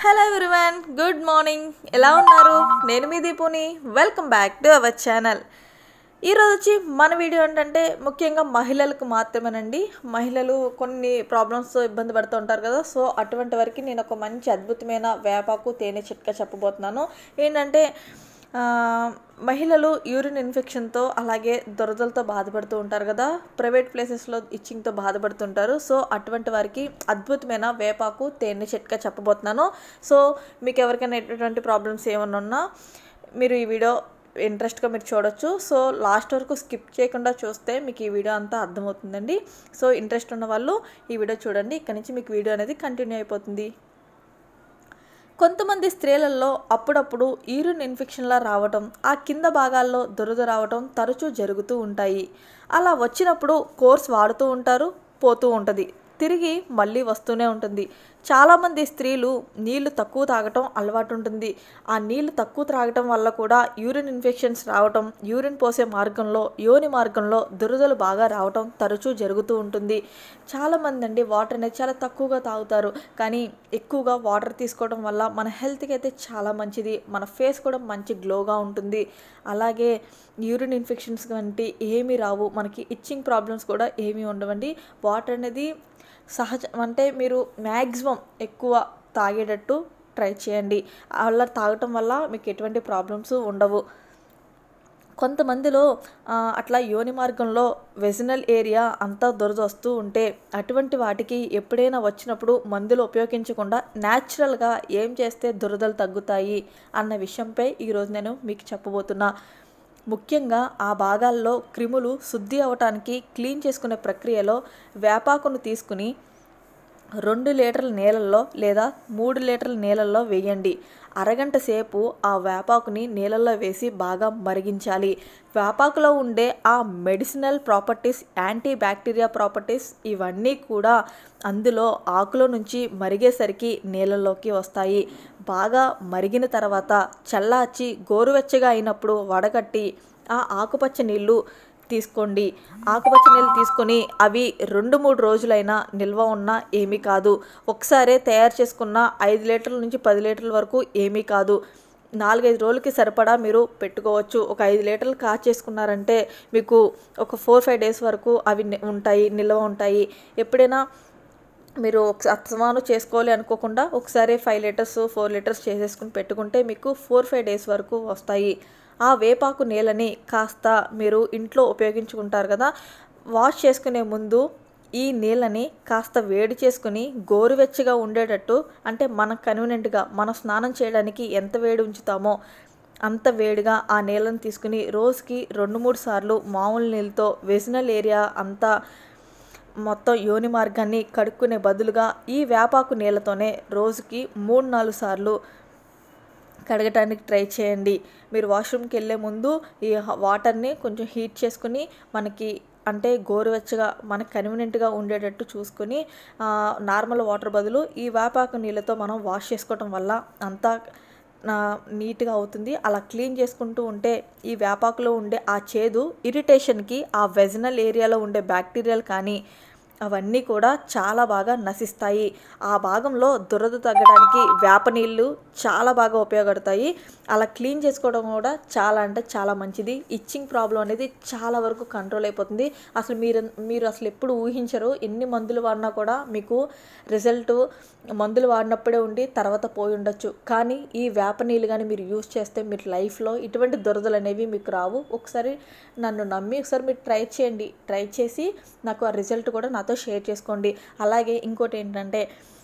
hello everyone good morning ఎలా ఉన్నారు నేను మీ దీపుని welcome back to our channel ఈరోజు వచ్చి మన వీడియో ఏంటంటే ముఖ్యంగా మహిళలకు మాత్రమేనండి మహిళలు కొన్ని ప్రాబ్లమ్స్తో ఇబ్బంది పడుతూ ఉంటారు కదా సో అటువంటి వరకు నేను ఒక మంచి అద్భుతమైన వేపాకు తేనె చిట్కా చెప్పబోతున్నాను ఏంటంటే ఆ, మహిళలు యూరిన్ ఇన్ఫెక్షన్తో అలాగే దురదలతో బాధపడుతూ ఉంటారు కదా ప్రైవేట్ ప్లేసెస్లో ఇచ్చింగ్తో బాధపడుతుంటారు సో అటువంటి వారికి అద్భుతమైన వేపాకు తేనె చిట్కా చెప్పబోతున్నాను సో మీకు ఎవరికైనా ఎటువంటి ప్రాబ్లమ్స్ ఏమైనా ఉన్నా మీరు ఈ వీడియో ఇంట్రెస్ట్గా మీరు చూడొచ్చు సో లాస్ట్ వరకు స్కిప్ చేయకుండా చూస్తే మీకు ఈ వీడియో అంతా అర్థమవుతుందండి సో ఇంట్రెస్ట్ ఉన్న వాళ్ళు ఈ వీడియో చూడండి ఇక్కడ నుంచి మీకు వీడియో అనేది కంటిన్యూ అయిపోతుంది కొంతమంది స్త్రీలలో అప్పుడప్పుడు యూరిన్ ఇన్ఫెక్షన్లా రావటం ఆ కింద భాగాల్లో దురద రావటం తరచూ జరుగుతూ ఉంటాయి అలా వచ్చినప్పుడు కోర్స్ వాడుతూ ఉంటారు పోతూ ఉంటుంది తిరిగి మళ్ళీ వస్తూనే ఉంటుంది చాలామంది స్త్రీలు నీళ్లు తక్కువ తాగటం అలవాటు ఉంటుంది ఆ నీళ్లు తక్కువ త్రాగటం వల్ల కూడా యూరిన్ ఇన్ఫెక్షన్స్ రావటం యూరిన్ పోసే మార్గంలో యోని మార్గంలో దురదలు బాగా రావటం తరచూ జరుగుతూ ఉంటుంది చాలామంది అండి వాటర్ అనేది చాలా తక్కువగా తాగుతారు కానీ ఎక్కువగా వాటర్ తీసుకోవడం వల్ల మన హెల్త్కి అయితే చాలా మంచిది మన ఫేస్ కూడా మంచి గ్లోగా ఉంటుంది అలాగే యూరిన్ ఇన్ఫెక్షన్స్ వంటి ఏమీ రావు మనకి ఇచ్చింగ్ ప్రాబ్లమ్స్ కూడా ఏమీ ఉండవండి వాటర్ అనేది సహజ అంటే మీరు మ్యాక్సిమం ఎక్కువ తాగేటట్టు ట్రై చేయండి అలా తాగటం వల్ల మీకు ఎటువంటి ప్రాబ్లమ్స్ ఉండవు కొంతమందిలో ఆ, అట్లా యోని మార్గంలో వెజినల్ ఏరియా అంతా దురద వస్తూ ఉంటే అటువంటి వాటికి ఎప్పుడైనా వచ్చినప్పుడు మందులు ఉపయోగించకుండా న్యాచురల్గా ఏం చేస్తే దురదలు తగ్గుతాయి అన్న విషయంపై ఈరోజు నేను మీకు చెప్పబోతున్నా ముఖ్యంగా ఆ భాగాల్లో క్రిములు శుద్ధి అవటానికి క్లీన్ చేసుకునే ప్రక్రియలో వేపాకును తీసుకుని రెండు లీటర్ల నీళ్ళల్లో లేదా మూడు లీటర్ల నీళ్ళల్లో వేయండి అరగంట సేపు ఆ వేపాకుని నీళ్ళల్లో వేసి బాగా మరిగించాలి వేపాకులో ఉండే ఆ medicinal properties anti bacteria properties ఇవన్నీ కూడా అందులో ఆకులో నుంచి మరిగేసరికి నీళ్ళలోకి వస్తాయి బాగా మరిగిన తర్వాత చల్లార్చి గోరువెచ్చగా అయినప్పుడు వడగట్టి ఆ ఆకుపచ్చ నీళ్ళు తీసుకోండి ఆకుపచ్చ నీళ్ళు తీసుకొని అవి రెండు మూడు రోజులైనా నిల్వ ఉన్నా ఏమీ కాదు ఒకసారే తయారు చేసుకున్న ఐదు లీటర్ల నుంచి పది లీటర్ల వరకు ఏమీ కాదు నాలుగైదు రోజులకి సరిపడా మీరు పెట్టుకోవచ్చు ఒక ఐదు లీటర్లు కాచేసుకున్నారంటే మీకు ఒక ఫోర్ ఫైవ్ డేస్ వరకు అవి ని- ఉంటాయి నిల్వ ఉంటాయి ఎప్పుడైనా మీరు ఒక అస్తమాను చేసుకోవాలి అనుకోకుండా ఒకసారి ఫైవ్ లీటర్స్ ఫోర్ లీటర్స్ చేసేసుకుని పెట్టుకుంటే మీకు ఫోర్ ఫైవ్ డేస్ వరకు వస్తాయి ఆ వేపాకు నీళ్ళని కాస్త మీరు ఇంట్లో ఉపయోగించుకుంటారు కదా వాష్ చేసుకునే ముందు ఈ నీళ్ళని కాస్త వేడి చేసుకుని గోరువెచ్చగా ఉండేటట్టు అంటే మనకు కన్వీనియంట్గా మనం స్నానం చేయడానికి ఎంత వేడి ఉంచుతామో అంత వేడిగా ఆ నీళ్ళని తీసుకుని రోజుకి రెండు మూడు సార్లు మామూలు నీళ్ళతో వెజినల్ ఏరియా అంతా మొత్తం యోని మార్గాన్ని కడుక్కునే బదులుగా ఈ వేపాకు నీళ్ళతోనే రోజుకి మూడు నాలుగు సార్లు కడగటానికి ట్రై చేయండి మీరు వాష్రూమ్కి వెళ్ళే ముందు ఈ హ- వాటర్ని కొంచెం హీట్ చేసుకుని మనకి అంటే గోరువెచ్చగా మనకు కన్వీనియంట్గా ఉండేటట్టు చూసుకుని ఆ, నార్మల్ వాటర్ బదులు ఈ వేపాకు నీళ్ళతో మనం వాష్ చేసుకోవటం వల్ల అంతా ఆ, నీట్గా అవుతుంది అలా క్లీన్ చేసుకుంటూ ఉంటే ఈ వేపాకులో ఉండే ఆ చేదు ఇరిటేషన్కి ఆ వెజినల్ ఏరియాలో ఉండే బ్యాక్టీరియాలు కానీ అవన్నీ కూడా చాలా బాగా నశిస్తాయి ఆ భాగంలో దురద తగ్గడానికి వేప నీళ్ళు చాలా బాగా ఉపయోగపడతాయి అలా క్లీన్ చేసుకోవడం కూడా చాలా అంటే చాలా మంచిది ఇచ్చింగ్ ప్రాబ్లం అనేది చాలా వరకు కంట్రోల్ అయిపోతుంది అసలు మీరు మీరు అసలు ఎప్పుడు ఊహించరు ఎన్ని మందులు వాడినా కూడా మీకు రిజల్ట్ మందులు వాడినప్పుడే ఉండి తర్వాత పోయి ఉండొచ్చు కానీ ఈ వేప నీళ్ళు కానీ మీరు యూస్ చేస్తే మీరు లైఫ్లో ఇటువంటి దురదలు అనేవి మీకు రావు ఒకసారి నన్ను నమ్మి ఒకసారి మీరు ట్రై చేయండి ట్రై చేసి నాకు ఆ రిజల్ట్ కూడా నాతో షేర్ చేసుకోండి అలాగే ఇంకోటి ఏంటంటే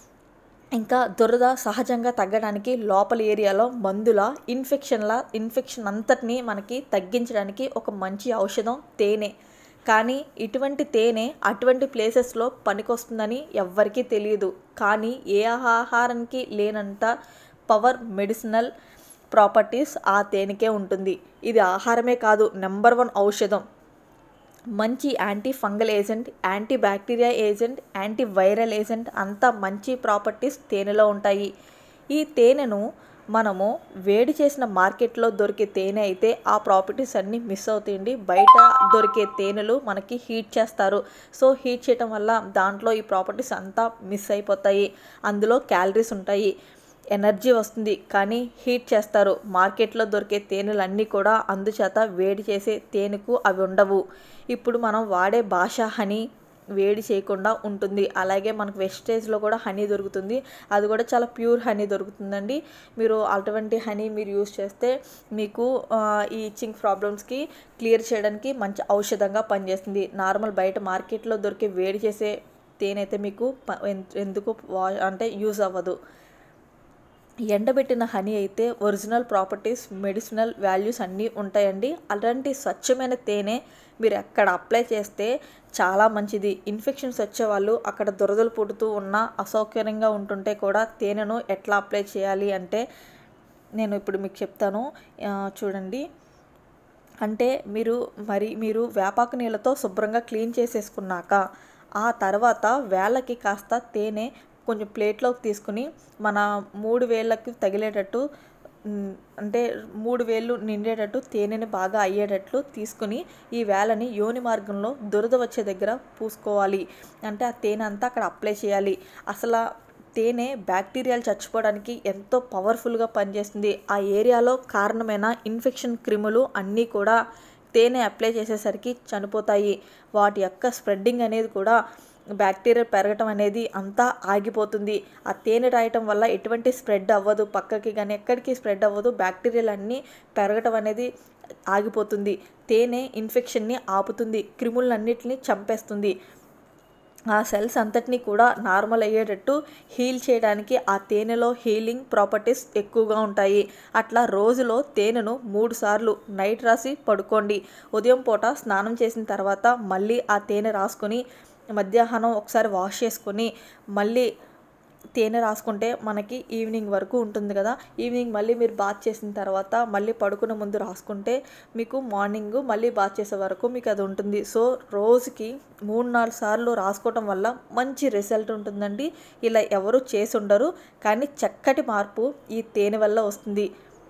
ఇంకా దురద సహజంగా తగ్గడానికి లోపల ఏరియాలో మందుల ఇన్ఫెక్షన్ల ఇన్ఫెక్షన్ అంతటిని మనకి తగ్గించడానికి ఒక మంచి ఔషధం తేనె కానీ ఇటువంటి తేనె అటువంటి ప్లేసెస్లో పనికొస్తుందని ఎవ్వరికీ తెలియదు కానీ ఏ ఆహారానికి లేనంత పవర్ మెడిసినల్ ప్రాపర్టీస్ ఆ తేనెకే ఉంటుంది ఇది ఆహారమే కాదు నెంబర్ వన్ ఔషధం మంచి anti fungal agent anti bacteria agent anti viral agent అంతా మంచి ప్రాపర్టీస్ తేనెలో ఉంటాయి ఈ తేనెను మనము వేడి చేసిన మార్కెట్లో దొరికే తేనె అయితే ఆ ప్రాపర్టీస్ అన్నీ మిస్ అవుతాయండి బయట దొరికే తేనెలు మనకి హీట్ చేస్తారు సో హీట్ చేయటం వల్ల దాంట్లో ఈ ప్రాపర్టీస్ అంతా మిస్ అయిపోతాయి అందులో క్యాలరీస్ ఉంటాయి ఎనర్జీ వస్తుంది కానీ హీట్ చేస్తారు మార్కెట్లో దొరికే తేనెలు అన్నీ కూడా అందుచేత వేడి చేసే తేనెకు అవి ఉండవు ఇప్పుడు మనం వాడే భాష హనీ వేడి చేయకుండా ఉంటుంది అలాగే మనకు వెస్టేజ్లో కూడా హనీ దొరుకుతుంది అది కూడా చాలా ప్యూర్ హనీ దొరుకుతుందండి మీరు అటువంటి హనీ మీరు యూస్ చేస్తే మీకు ఆ, ఈ ఇచ్చింగ్ ప్రాబ్లమ్స్కి క్లియర్ చేయడానికి మంచి ఔషధంగా పనిచేస్తుంది నార్మల్ బయట మార్కెట్లో దొరికే వేడి చేసే తేనె అయితే మీకు ప- ఎన్- ఎందుకు వా అంటే యూజ్ అవ్వదు ఎండబెట్టిన హనీ అయితే ఒరిజినల్ ప్రాపర్టీస్ మెడిసినల్ వాల్యూస్ అన్నీ ఉంటాయండి అలాంటి స్వచ్ఛమైన తేనె మీరు ఎక్కడ అప్లై చేస్తే చాలా మంచిది ఇన్ఫెక్షన్స్ వచ్చే వాళ్ళు అక్కడ దురదలు పుడుతూ ఉన్న అసౌకర్యంగా ఉంటుంటే కూడా తేనెను ఎట్లా అప్లై చేయాలి అంటే నేను ఇప్పుడు మీకు చెప్తాను ఆ, చూడండి అంటే మీరు మరి మీరు వేపాకు నీళ్ళతో శుభ్రంగా క్లీన్ చేసేసుకున్నాక ఆ తర్వాత వేళ్ళకి కాస్త తేనె కొంచెం ప్లేట్లోకి తీసుకుని మన మూడు వేళ్ళకి తగిలేటట్టు మ్, అంటే మూడు వేళ్ళు నిండేటట్టు తేనెని బాగా అయ్యేటట్లు తీసుకుని ఈ వేలని యోని మార్గంలో దురద వచ్చే దగ్గర పూసుకోవాలి అంటే ఆ తేనె అంతా అక్కడ అప్లై చేయాలి అసలు ఆ తేనె బ్యాక్టీరియాలు చచ్చిపోవడానికి ఎంతో పవర్ఫుల్గా పనిచేస్తుంది ఆ ఏరియాలో కారణమైన ఇన్ఫెక్షన్ క్రిములు అన్నీ కూడా తేనె అప్లై చేసేసరికి చనిపోతాయి వాటి యొక్క స్ప్రెడ్డింగ్ అనేది కూడా బ్యాక్టీరియా పెరగటం అనేది అంతా ఆగిపోతుంది ఆ తేనె రాయటం వల్ల ఎటువంటి స్ప్రెడ్ అవ్వదు పక్కకి కానీ ఎక్కడికి స్ప్రెడ్ అవ్వదు బ్యాక్టీరియాలు అన్నీ పెరగటం అనేది ఆగిపోతుంది తేనె ఇన్ఫెక్షన్ని ఆపుతుంది క్రిములన్నిటిని చంపేస్తుంది ఆ సెల్స్ అంతటినీ కూడా నార్మల్ అయ్యేటట్టు హీల్ చేయడానికి ఆ తేనెలో హీలింగ్ ప్రాపర్టీస్ ఎక్కువగా ఉంటాయి అట్లా రోజులో తేనెను మూడు సార్లు నైట్ రాసి పడుకోండి ఉదయం పూట స్నానం చేసిన తర్వాత మళ్ళీ ఆ తేనె రాసుకొని మధ్యాహ్నం ఒకసారి వాష్ చేసుకొని మళ్ళీ తేనె రాసుకుంటే మనకి ఈవినింగ్ వరకు ఉంటుంది కదా ఈవినింగ్ మళ్ళీ మీరు బాత్ చేసిన తర్వాత మళ్ళీ పడుకునే ముందు రాసుకుంటే మీకు మార్నింగ్ మళ్ళీ బాత్ చేసే వరకు మీకు అది ఉంటుంది సో రోజుకి మూడు నాలుగు సార్లు రాసుకోవటం వల్ల మంచి రిజల్ట్ ఉంటుందండి ఇలా ఎవరు చేసి ఉండరు కానీ చక్కటి మార్పు ఈ తేనె వల్ల వస్తుంది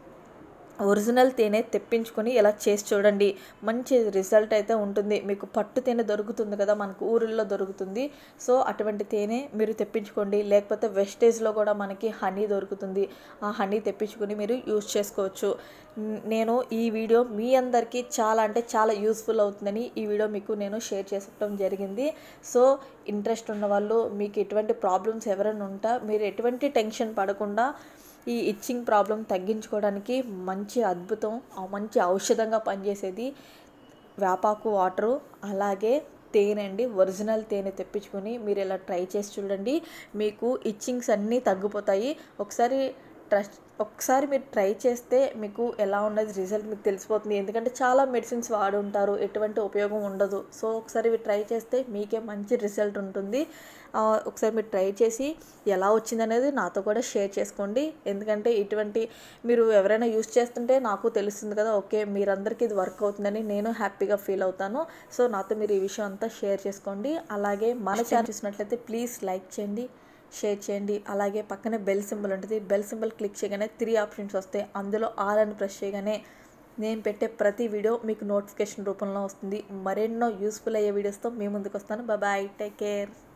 ఒరిజినల్ తేనె తెప్పించుకొని ఇలా చేసి చూడండి మంచి రిజల్ట్ అయితే ఉంటుంది మీకు పట్టు తేనె దొరుకుతుంది కదా మనకు ఊరిల్లో దొరుకుతుంది సో అటువంటి తేనె మీరు తెప్పించుకోండి లేకపోతే వెస్టేజ్లో కూడా మనకి హనీ దొరుకుతుంది ఆ హనీ తెప్పించుకొని మీరు యూజ్ చేసుకోవచ్చు న్- నేను ఈ వీడియో మీ అందరికీ చాలా అంటే చాలా యూస్ఫుల్ అవుతుందని ఈ వీడియో మీకు నేను షేర్ చేసుకోవడం జరిగింది సో ఇంట్రెస్ట్ ఉన్న వాళ్ళు మీకు ఎటువంటి ప్రాబ్లమ్స్ ఎవరైనా ఉంటా మీరు ఎటువంటి టెన్షన్ పడకుండా ఈ ఇచ్చింగ్ ప్రాబ్లం తగ్గించుకోవడానికి మంచి అద్భుతం ఆ మంచి ఔషధంగా పనిచేసేది వేపాకు వాటరు అలాగే తేనె అండి ఒరిజినల్ తేనె తెప్పించుకొని మీరు ఇలా ట్రై చేసి చూడండి మీకు ఇచ్చింగ్స్ అన్నీ తగ్గిపోతాయి ఒకసారి ట్రస్ట్ ఒకసారి మీరు ట్రై చేస్తే మీకు ఎలా ఉన్నది రిజల్ట్ మీకు తెలిసిపోతుంది ఎందుకంటే చాలా మెడిసిన్స్ వాడి ఉంటారు ఎటువంటి ఉపయోగం ఉండదు సో ఒకసారి మీరు ట్రై చేస్తే మీకే మంచి రిజల్ట్ ఉంటుంది ఆ, ఒకసారి మీరు ట్రై చేసి ఎలా వచ్చింది అనేది నాతో కూడా షేర్ చేసుకోండి ఎందుకంటే ఇటువంటి మీరు ఎవరైనా యూస్ చేస్తుంటే నాకు తెలుస్తుంది కదా ఓకే మీరందరికీ ఇది వర్క్ అవుతుందని నేను హ్యాపీగా ఫీల్ అవుతాను సో నాతో మీరు ఈ విషయం అంతా షేర్ చేసుకోండి అలాగే మన ఛానల్ చూసినట్లయితే ప్లీజ్ లైక్ చేయండి షేర్ చేయండి అలాగే పక్కనే బెల్ సింబల్ ఉంటుంది బెల్ సింబల్ క్లిక్ చేయగానే త్రీ ఆప్షన్స్ వస్తాయి అందులో ఆల్ అని ప్రెస్ చేయగానే నేను పెట్టే ప్రతి వీడియో మీకు నోటిఫికేషన్ రూపంలో వస్తుంది మరెన్నో యూస్ఫుల్ అయ్యే వీడియోస్తో మీ ముందుకు వస్తాను బాయ్ టేక్ కేర్